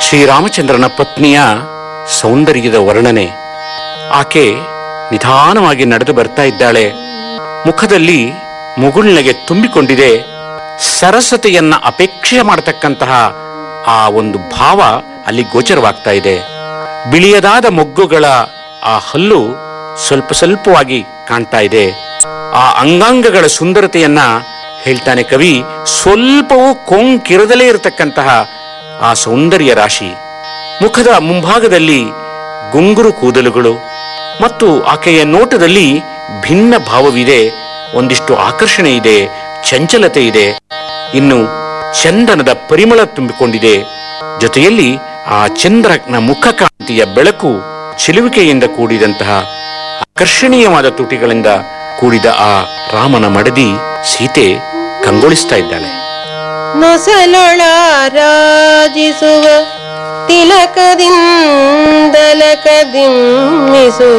ಶ್ರೀರಾಮಚಂದ್ರನ ಪತ್ನಿಯ ಸೌಂದರ್ಯದ ವರ್ಣನೆ ಆಕೆ ನಿಧಾನವಾಗಿ ನಡೆದು ಬರ್ತಾ ಇದ್ದಾಳೆ ಮುಖದಲ್ಲಿ ಮುಗುಳ್ನಗೆ ತುಂಬಿಕೊಂಡಿದೆ ಸರಸತೆಯನ್ನ ಅಪೇಕ್ಷೆ ಮಾಡತಕ್ಕಂತಹ ಆ ಒಂದು ಭಾವ ಅಲ್ಲಿ ಗೋಚರವಾಗ್ತಾ ಇದೆ ಬಿಳಿಯದಾದ ಮೊಗ್ಗುಗಳ ಆ ಹಲ್ಲು ಸ್ವಲ್ಪ ಸ್ವಲ್ಪವಾಗಿ ಕಾಣ್ತಾ ಇದೆ ಆ ಅಂಗಾಂಗಗಳ ಸುಂದರತೆಯನ್ನ ಹೇಳ್ತಾನೆ ಕವಿ ಸ್ವಲ್ಪವೂ ಕೊಂಕಿರದಲೇ ಇರತಕ್ಕಂತಹ ಆ ಸೌಂದರ್ಯ ರಾಶಿ ಮುಖದ ಮುಂಭಾಗದಲ್ಲಿ ಗುಂಗುರು ಕೂದಲುಗಳು ಮತ್ತು ಆಕೆಯ ನೋಟದಲ್ಲಿ ಭಿನ್ನ ಭಾವವಿದೆ ಒಂದಿಷ್ಟು ಆಕರ್ಷಣೆ ಇದೆ ಚಂಚಲತೆ ಇದೆ ಇನ್ನು ಚಂದನದ ಪರಿಮಳ ತುಂಬಿಕೊಂಡಿದೆ ಜೊತೆಯಲ್ಲಿ ಆ ಚಂದ್ರನ ಮುಖಕಾಂತಿಯ ಬೆಳಕು ಚಿಲುವಿಕೆಯಿಂದ ಕೂಡಿದಂತಹ ಆಕರ್ಷಣೀಯವಾದ ತುಟಿಗಳಿಂದ ಕೂಡಿದ ಆ ರಾಮನ ಮಡದಿ ಸೀತೆ ಕಂಗೊಳಿಸ್ತಾ ಇದ್ದಾಳೆ ನೊಸಲೊಳ ರಾಜಿಸುವ ತಿಲಕದಿಂದಲಕದಿಮ್ಮಿಸುವ